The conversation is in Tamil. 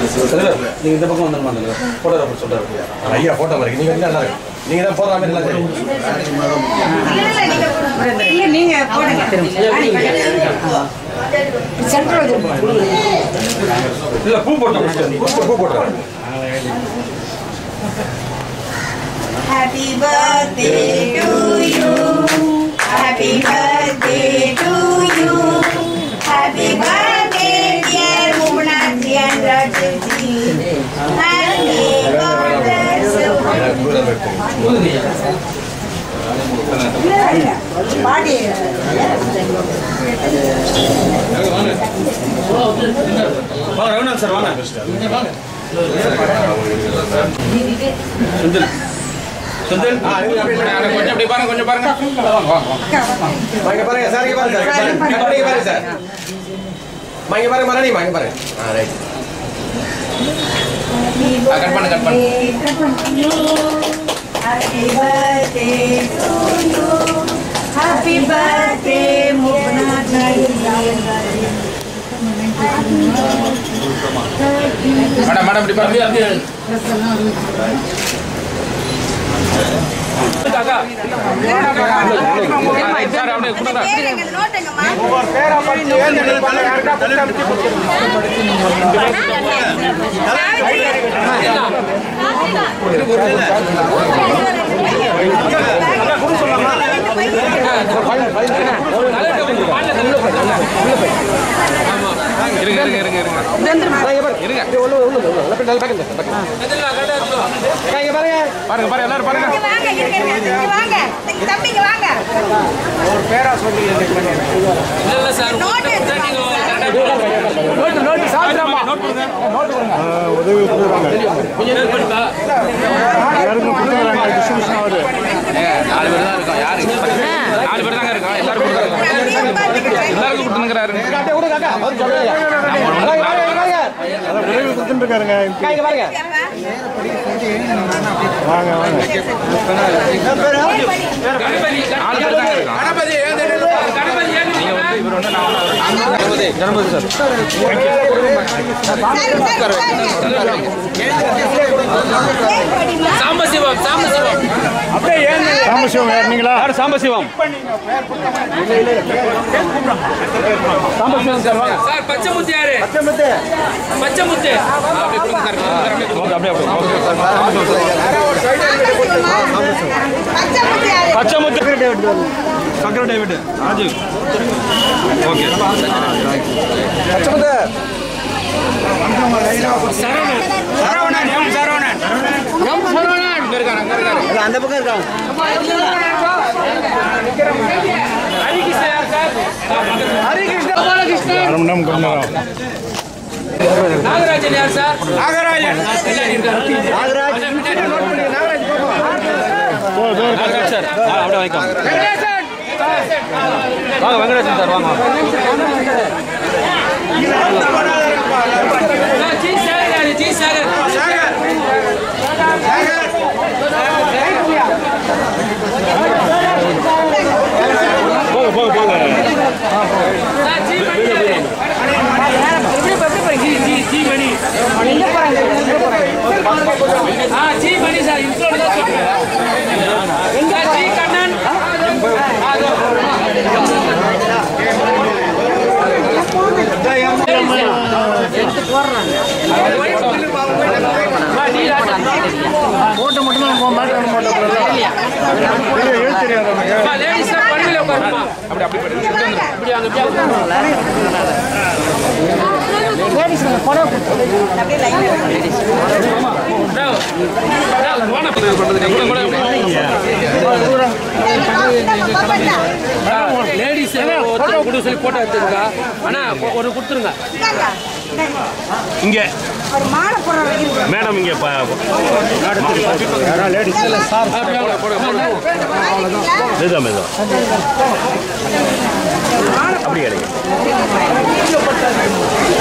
நீங்க இந்த பக்கம் வந்துருமா அந்த போட்டோகிராஃபர் சொல்றாரு ஐயா போட்டோ மாதிரி நீங்க வந்து நல்லா இருக்கு நீங்க தான் போடுற மாதிரி நல்லா தெரியும் இல்ல நீங்க போடுங்க சென்ட்ரல் இல்ல பூ போட்டோம் பூ பூ போட்டுறேன் Happy birthday to you. Happy birthday to you. Happy birthday, dear Mumna and Rajati. Happy birthday. பாடி வாங்க ரகுநாத் சார் வாங்க செந்தில் செந்தில் கொஞ்சம் அப்படி பாருங்க கொஞ்சம் பாருங்க வாங்க பாருங்க சார் இங்க பாருங்க சார் இங்க பாருங்க சார் வாங்க பாருங்க மரணி வாங்க பாருங்க ஆ ரைட் கட் பண்ணு கட் பண்ணு Happy birthday to you. Happy birthday, Mupna madam madam இப்படி பாருங்க சார் அப்படியே கொடுங்க இருங்க இருங்க இருங்க இருங்க இருங்க பாருங்க பாருங்க எல்லாரும் பாருங்க வாங்க இருங்க இருங்க. இங்க வாங்க இங்க தம்பிங்க வாங்க இல்ல இல்ல சார் நோட்டு நோட் நோட் சாப்பிடாமா நோட் கொடுங்க ஏங்க, நாலு பேர் தான் இருக்கோம் யாரு நாலு பேர் தாங்க இருக்கோம் எல்லாரும் கொடுத்தாங்க எல்லாருக்கும் கொடுத்துருக்கிறாரு நாலு பேர் தாங்க இருக்கோம் கணபதி நீங்க வந்து இவர் வந்து நான் கணபதி சார் சாம்பசிவம் சாம்பசிவம் சாம்பசிவம் யார் நீங்களா யார் சாம்பசிவம் சாம்பசிவம் சார் வாங்க சார் பச்சைமுத்து யாரு பச்சைமுத்து அப்படி கொடுங்க சார் கொடுங்க, அப்படியே கொடுங்க. அப்படியே அப்படியே பச்சைமுத்து சக்கர David Rajiv okay Saravanan M Saravanan M Saravanan இங்க இருக்காரு அங்க இருக்காரு அந்த பக்கம் இருக்காங்க ஹரிகிருஷ்ணன் யார் சார் ஹரிகிருஷ்ணன் நாகராஜன் யார் சார் நாகராஜன் நாகராஜ் சார் ஆ, அப்படியே வாங்கிக்கோங்க வாங்க வெங்கடேசன் சார் வாங்க ஜி சாகர் யாரு ஜி சாகர் போங்க போங்க போங்க சார் ஜி மணி யாரு ஜி ஜி ஜி மணி ஆ ஜி மணி சார் இன்ட்ரோல தான் சொல்றேன் எங்க ஜி கண்ணன் ஆ, அதோ. வா, நீ ராஜா. அம்மா, ladies எல்லாம் படுக்கையில உட்காருமா. அப்படி அப்படி படு. இப்படி வாங்க, இப்படி வாங்க. bravo. bravo. வாங்க. கூட, கூட, கூட. லேடிஸ் ஒருத்தர் கொடுக்க சொல்லி போட்டோ எடுத்துருக்கா அண்ணா ஒரு கொடுத்துருங்க இங்க ஒரு மாலை போடுற வைக்கிறது மேடம் இங்க லேடிஸ் இதுதான் மேடம் அப்படி கிடைக்கும்